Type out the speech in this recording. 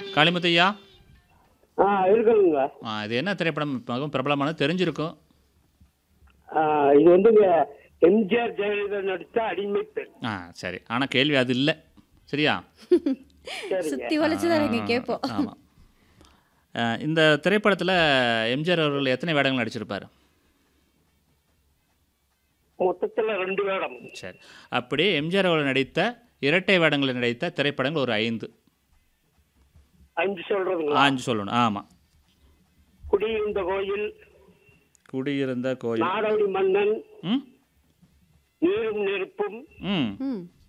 காளிமுத்தையா ஆ இருக்குங்க ஆ, இது என்ன திரைப்படம் மிகவும் பிரபலமானது தெரிஞ்சிருக்கும் ஆ, இது வந்துங்க எம்ஜிஆர் ஜெயலலிதா நடித்த அடிமை பெண் ஆ சரி ஆனால் கேள்வி அது இல்லை சரியா சரிங்க சுத்தி வளைச்சுதான் இங்க கேட்போம் ஆமாம் இந்த திரைப்படத்தில் எம்ஜிஆர் அவர்கள் எத்தனை வேடங்கள் நடிச்சிருப்பார் மொத்தத்துல ரெண்டு வேடம் சரி அப்படி எம்ஜிஆர் அவர்கள் நடித்த இரட்டை வேடங்களில் நடித்த திரைப்படங்கள் ஒரு ஐந்து அஞ்சு சொல்றதுங்களா அஞ்சு சொல்லணும் ஆமாம் குடியிருந்த கோயில் குடியிருந்த கோயில் நாடோடி மன்னன் ம் நீரும் நெருப்பும் ம் ம்